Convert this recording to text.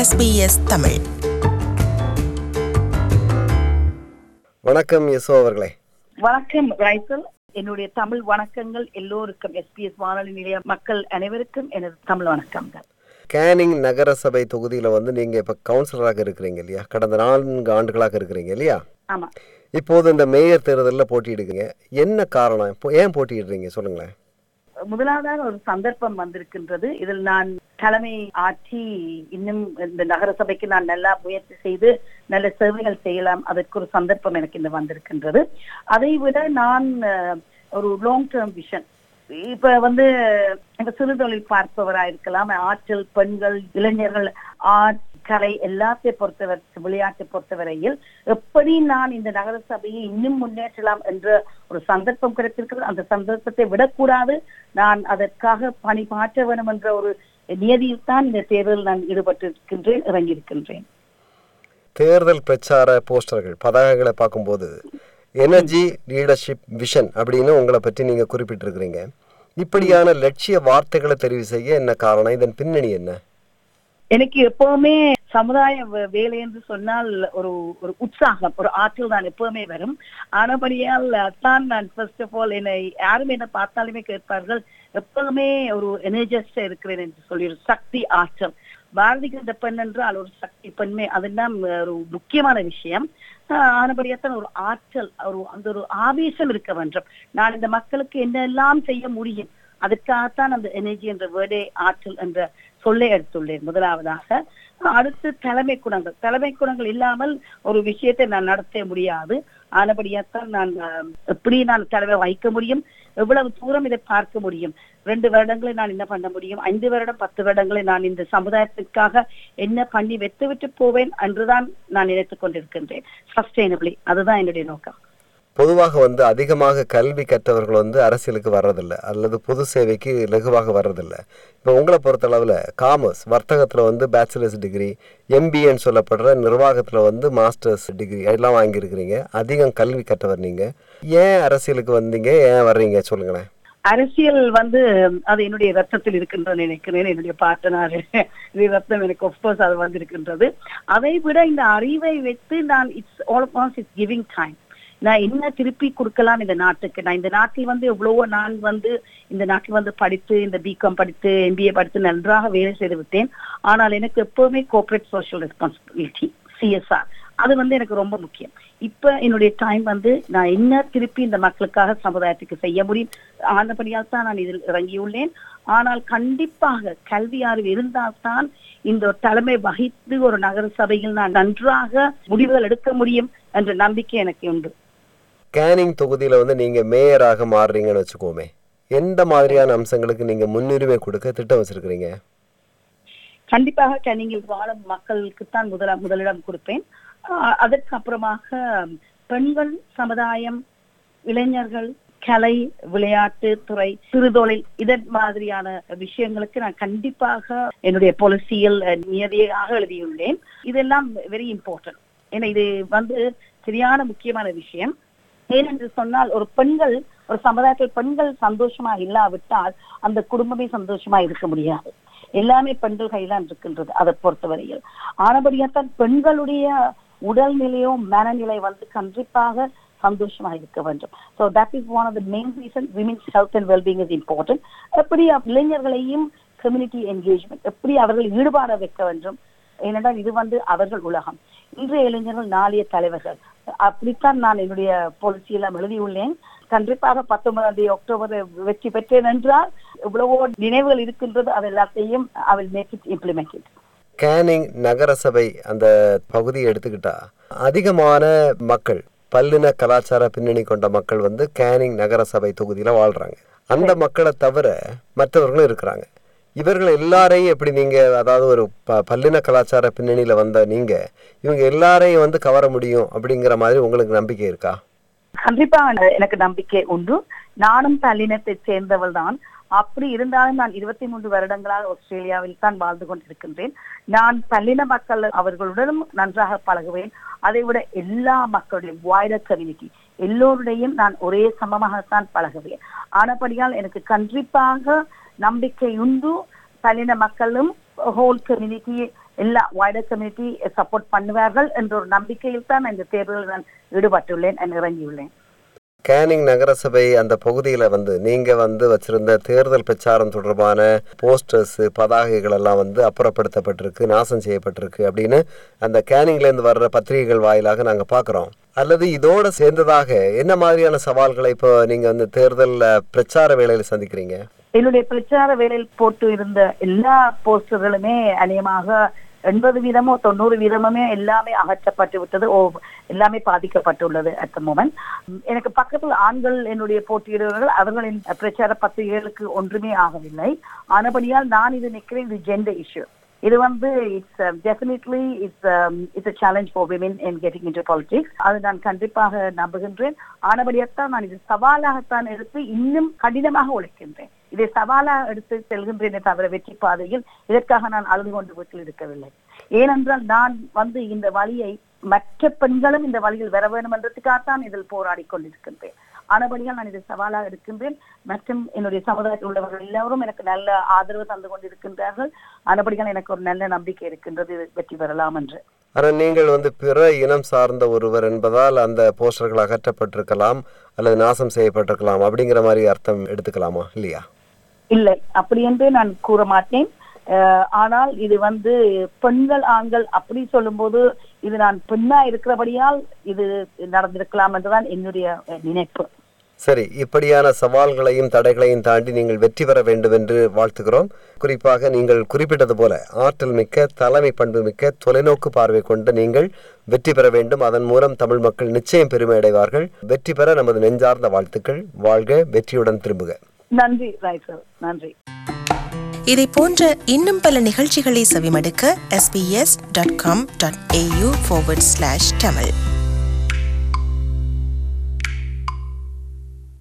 SBS Tamil வணக்கம் யசோ அவர்களே வணக்கம் ரைசல் என்னுடைய தமிழ் வணக்கங்கள் எல்லோருக்கும் எஸ்பிஎஸ் வானொலி நிலைய மக்கள் அனைவருக்கும் எனது தமிழ் வணக்கங்கள் கேனிங் நகரசபை தொகுதியில் வந்து நீங்கள் இப்போ கவுன்சிலராக இருக்கிறீங்க இல்லையா கடந்த நான்கு ஆண்டுகளாக இருக்கிறீங்க இல்லையா ஆமா இப்போது இந்த மேயர் தேர்தலில் போட்டியிடுங்க என்ன காரணம் இப்போ ஏன் போட்டியிடுறீங்க சொல்லுங்களேன் முதலாவதாக ஒரு சந்தர்ப்பம் வந்திருக்கின்றது இதில் நான் தலைமை ஆற்றி இன்னும் இந்த நகரசபைக்கு நான் நல்லா முயற்சி செய்து நல்ல சேவைகள் செய்யலாம் அதற்கு ஒரு சந்தர்ப்பம் எனக்கு இந்த வந்திருக்கின்றது அதை விட நான் அஹ், ஒரு லாங் டேர்ம் விஷன் இப்ப வந்து இந்த சிறுதொழில் பார்ப்பவரா இருக்கலாம் ஆற்றல் பெண்கள் இளைஞர்கள் ஆர்ட் கலை எல்லாத்தையும் பொறுத்தவரை விளையாட்டை பொறுத்தவரையில் எப்படி நான் இந்த நகர சபையை இன்னும் முன்னேற்றலாம் என்ற ஒரு சந்தர்ப்பம் கிடைத்திருக்கிறது அந்த சந்தர்ப்பத்தை விடக்கூடாது நான் அதற்காக பணிபாற்ற வேண்டும் என்ற ஒரு நியதியில் தான் இந்த தேர்தலில் நான் ஈடுபட்டிருக்கின்றேன் இறங்கியிருக்கின்றேன் தேர்தல் பிரச்சார போஸ்டர்கள் பதாகைகளை பார்க்கும்போது எனர்ஜி லீடர்ஷிப் விஷன் அப்படின்னு உங்களை பற்றி நீங்கள் குறிப்பிட்டிருக்கிறீங்க இப்படியான லட்சிய வார்த்தைகளை தெரிவு செய்ய என்ன காரணம் இதன் பின்னணி என்ன எனக்கு எப்பவுமே சமுதாய வே- வேலை என்று சொன்னால் ஒரு ஒரு உற்சாகம் ஒரு ஆற்றல் தான் எப்பவுமே வரும் ஆனபடியால் தான் நான் ஃபர்ஸ்ட் ஆஃப் ஆல் என்னை யாரும் என்ன பார்த்தாலுமே கேட்பார்கள் எப்பவுமே ஒரு எனர்ஜஸ்டா இருக்கிறேன் என்று சொல்லி ஒரு சக்தி ஆற்றல் பாரதி கண்ட பெண் என்றால் ஒரு சக்தி பெண்மை அதெல்லாம் ஒரு முக்கியமான விஷயம் ஆஹ் ஆனபடியாத்தான் ஒரு ஆற்றல் ஒரு அந்த ஒரு ஆவேசம் இருக்க வேண்டும் நான் இந்த மக்களுக்கு என்னெல்லாம் செய்ய முடியும் அதுக்காகத்தான் அந்த எனர்ஜி என்ற வேர்டே ஆற்றல் என்ற சொல்லை எடுத்துள்ளேன் முதலாவதாக அடுத்து தலைமை குணங்கள் தலைமை குணங்கள் இல்லாமல் ஒரு விஷயத்தை நான் நடத்த முடியாது ஆனபடியாத்தான் நான் ஆஹ், எப்படி நான் தலைமை வைக்க முடியும் எவ்வளவு தூரம் இதை பார்க்க முடியும் ரெண்டு வருடங்களை நான் என்ன பண்ண முடியும் ஐந்து வருடம் பத்து வருடங்களை நான் இந்த சமுதாயத்திற்காக என்ன பண்ணி வெத்து விட்டு போவேன் என்றுதான் நான் நினைத்துக் கொண்டிருக்கின்றேன் சஸ்டைனபிளி அதுதான் என்னுடைய நோக்கம் பொதுவாக வந்து அதிகமாக கல்வி கற்றவர்கள் வந்து அரசியலுக்கு வர்றதில்ல அல்லது பொது சேவைக்கு லகுவாக வர்றதில்ல இப்போ உங்களை பொறுத்தளவில் காமர்ஸ் வர்த்தகத்தில் வந்து பேச்சுலர்ஸ் டிகிரி எம்பிஏன்னு சொல்லப்படுற நிர்வாகத்தில் வந்து மாஸ்டர்ஸ் டிகிரி எல்லாம் வாங்கியிருக்கிறீங்க அதிகம் கல்வி கற்றவர் நீங்கள் ஏன் அரசியலுக்கு வந்தீங்க ஏன் வர்றீங்க சொல்லுங்களேன் அரசியல் வந்து அது என்னுடைய ரத்தத்தில் இருக்கின்றது நினைக்கிறேன் என்னுடைய பாட்டனார் ரத்தம் எனக்கு ஒஃப்கோர்ஸ் அது வந்திருக்கின்றது அதை விட இந்த அறிவை வைத்து நான் it's all it's giving time நான் என்ன திருப்பி கொடுக்கலாம் இந்த நாட்டுக்கு நான் இந்த நாட்டில் வந்து எவ்வளவோ நான் வந்து இந்த நாட்டில் வந்து படித்து இந்த பிகாம் படித்து எம்பிஏ படித்து நன்றாக வேலை செய்து விட்டேன் ஆனால் எனக்கு எப்பவுமே கோஆபரேட் சோஷியல் ரெஸ்பான்சிபிலிட்டி சிஎஸ்ஆர் அது வந்து எனக்கு ரொம்ப முக்கியம் இப்ப என்னுடைய டைம் வந்து நான் என்ன திருப்பி இந்த மக்களுக்காக சமுதாயத்துக்கு செய்ய முடியும் ஆனபடியால் தான் நான் இதில் இறங்கியுள்ளேன் ஆனால் கண்டிப்பாக கல்வி அறிவு இருந்தால்தான் இந்த தலைமை வகித்து ஒரு நகர சபையில் நான் நன்றாக முடிவுகள் எடுக்க முடியும் என்ற நம்பிக்கை எனக்கு உண்டு கேனிங் தொகுதியில் வந்து நீங்கள் மேயராக மாறுறீங்கன்னு வச்சுக்கோமே எந்த மாதிரியான அம்சங்களுக்கு நீங்கள் முன்னுரிமை கொடுக்க திட்டம் வச்சிருக்கிறீங்க கண்டிப்பாக கனிங்கில் வாழும் மக்களுக்கு தான் முதல முதலிடம் கொடுப்பேன் ஆஹ் அதற்கு அப்புறமாக பெண்கள் சமுதாயம் இளைஞர்கள் கலை விளையாட்டு துறை சிறுதொழில் இதன் மாதிரியான விஷயங்களுக்கு நான் கண்டிப்பாக என்னுடைய பாலிசியில் நியதியாக எழுதியுள்ளேன் இதெல்லாம் வெரி இம்பார்ட்டன்ட் ஏன்னா இது வந்து சரியான முக்கியமான விஷயம் ஏனென்று சொன்னால் ஒரு பெண்கள் ஒரு சமுதாயத்தில் பெண்கள் சந்தோஷமா இல்லாவிட்டால் அந்த குடும்பமே சந்தோஷமா இருக்க முடியாது எல்லாமே பெண்கள் கையில்தான் இருக்கின்றது அதை பொறுத்தவரையில் ஆனபடியாத்தான் பெண்களுடைய உடல்நிலையோ மனநிலை வந்து கண்டிப்பாக சந்தோஷமா இருக்க வேண்டும் so that is one of the main reason women's health and wellbeing is important எப்படி இளைஞர்களையும் கம்யூனிட்டி என்கேஜ்மெண்ட் எப்படி அவர்கள் ஈடுபாட வைக்க வேண்டும் ஏனென்றால் இது வந்து அவர்கள் உலகம் இன்றைய இளைஞர்கள் நாளைய தலைவர்கள் அப்படித்தான் நான் என்னுடைய பாலிசியெல்லாம் எழுதியுள்ளேன் கண்டிப்பாக பத்தொன்பதாம் தேதி அக்டோபர் வெற்றி பெற்றேன் என்றால் எவ்வளவோ நினைவுகள் இருக்கின்றது அது எல்லாத்தையும் அவள் மேக் இட் இம்ப்ளிமெண்ட் கேனிங் நகரசபை அந்த பகுதியை எடுத்துக்கிட்டா அதிகமான மக்கள் பல்லின கலாச்சார பின்னணி கொண்ட மக்கள் வந்து கேனிங் நகரசபை தொகுதியில் வாழ்றாங்க அந்த மக்களை தவிர மற்றவர்களும் இருக்கிறாங்க இவர்கள் எல்லாரையும் எப்படி நீங்க அதாவது ஒரு ப பல்லின கலாச்சார பின்னணியில வந்த நீங்க இவங்க எல்லாரையும் வந்து கவர முடியும் அப்படிங்கிற மாதிரி உங்களுக்கு நம்பிக்கை இருக்கா கண்டிப்பா எனக்கு நம்பிக்கை உண்டு நானும் பல்லினத்தை சேர்ந்தவள் தான் அப்படி இருந்தாலும் நான் இருபத்தி மூன்று வருடங்களாக ஆஸ்திரேலியாவில் தான் வாழ்ந்து கொண்டிருக்கின்றேன் நான் பல்லின மக்கள் அவர்களுடனும் நன்றாக பழகுவேன் அதை விட எல்லா மக்களுடைய வைடர் கம்யூனிட்டி எல்லோருடையும் நான் ஒரே சமமாகத்தான் பழகுவேன் ஆனபடியால் எனக்கு கண்டிப்பாக நம்பிக்கை உண்டு பல்லின மக்களும் ஹோல் கம்யூனிட்டி எல்லா வைடர் கம்யூனிட்டி சப்போர்ட் பண்ணுவார்கள் என்ற ஒரு நம்பிக்கையில் தான் இந்த தேர்தலில் நான் ஈடுபட்டுள்ளேன் and இறங்கியுள்ளேன் கேனிங் நகரசபை அந்த பகுதியில வந்து நீங்க வந்து வச்சிருந்த தேர்தல் பிரச்சாரம் தொடர்பான போஸ்டர்ஸ் பதாகைகள் எல்லாம் வந்து அப்புறப்படுத்தப்பட்டிருக்கு நாசம் செய்யப்பட்டிருக்கு அப்படின்னு அந்த கேனிங்ல இருந்து வர்ற பத்திரிகைகள் வாயிலாக நாங்க பார்க்கிறோம் அல்லது இதோட சேர்ந்ததாக என்ன மாதிரியான சவால்களை இப்போ நீங்க வந்து தேர்தல் பிரச்சார வேலையில சந்திக்கிறீங்க என்னுடைய பிரச்சார வேலையில் போட்டு இருந்த எல்லா போஸ்டர்களுமே அநேகமாக எண்பது வீதமோ தொண்ணூறு வீதமுமே எல்லாமே அகற்றப்பட்டு விட்டது ஓ எல்லாமே பாதிக்கப்பட்டுள்ளது அட் த மோமெண்ட் எனக்கு பக்கத்தில் ஆண்கள் என்னுடைய போட்டியிடுவர்கள் அவர்களின் பிரச்சார பத்திரிகைகளுக்கு ஒன்றுமே ஆகவில்லை ஆனபடியால் நான் இது நிற்கிறேன் இது ஜெண்டர் இஷ்யூ இது வந்து it's definitely it's it's a challenge for women in getting into politics அது நான் கண்டிப்பாக நம்புகின்றேன் ஆனபடியாத்தான் நான் இது சவாலாகத்தான் எடுத்து இன்னும் கடினமாக உழைக்கின்றேன் இதை சவாலாக எடுத்து செல்கின்றேனே தவிர வெற்றி பாதையில் இதற்காக நான் அழுது கொண்டு வீட்டில் இருக்கவில்லை ஏனென்றால் நான் வந்து இந்த வழியை மற்ற பெண்களும் இந்த வழியில் வர வேண்டும் என்றதுக்காகத்தான் இதில் போராடி கொண்டிருக்கின்றேன் ஆனபடியால் நான் இதை சவாலாக எடுக்கின்றேன் மற்றும் என்னுடைய சமுதாயத்தில் உள்ளவர்கள் எல்லோரும் எனக்கு நல்ல ஆதரவு தந்து கொண்டிருக்கின்றார்கள் ஆனபடியால் எனக்கு ஒரு நல்ல நம்பிக்கை இருக்கின்றது இது வெற்றி பெறலாம் என்று ஆனால் நீங்கள் வந்து பிற இனம் சார்ந்த ஒருவர் என்பதால் அந்த போஸ்டர்கள் அகற்றப்பட்டிருக்கலாம் அல்லது நாசம் செய்யப்பட்டிருக்கலாம் அப்படிங்கிற மாதிரி அர்த்தம் எடுத்துக்கலாமா இல்லையா இல்லை அப்படி என்று நான் கூற மாட்டேன் அஹ், ஆனால் இது வந்து பெண்கள் ஆண்கள் அப்படி சொல்லும்போது இது நான் பெண்ணா இருக்கிறபடியால் இது நடந்திருக்கலாம் என்றுதான் என்னுடைய அஹ், நினைப்பு சரி இப்படியான சவால்களையும் தடைகளையும் தாண்டி நீங்கள் வெற்றி பெற வேண்டும் என்று வாழ்த்துகிறோம் குறிப்பாக நீங்கள் குறிப்பிட்டது போல ஆற்றல் மிக்க தலைமை பண்பு மிக்க தொலைநோக்கு பார்வை கொண்ட நீங்கள் வெற்றி பெற வேண்டும் அதன் மூலம் தமிழ் மக்கள் நிச்சயம் பெருமை அடைவார்கள் வெற்றி பெற நமது நெஞ்சார்ந்த வாழ்த்துக்கள் வாழ்க வெற்றியுடன் திரும்புக நன்றி ரைசல் நன்றி இதை போன்ற இன்னும் பல நிகழ்ச்சிகளை செவிமடுக்க sbs.com.au forward slash tamil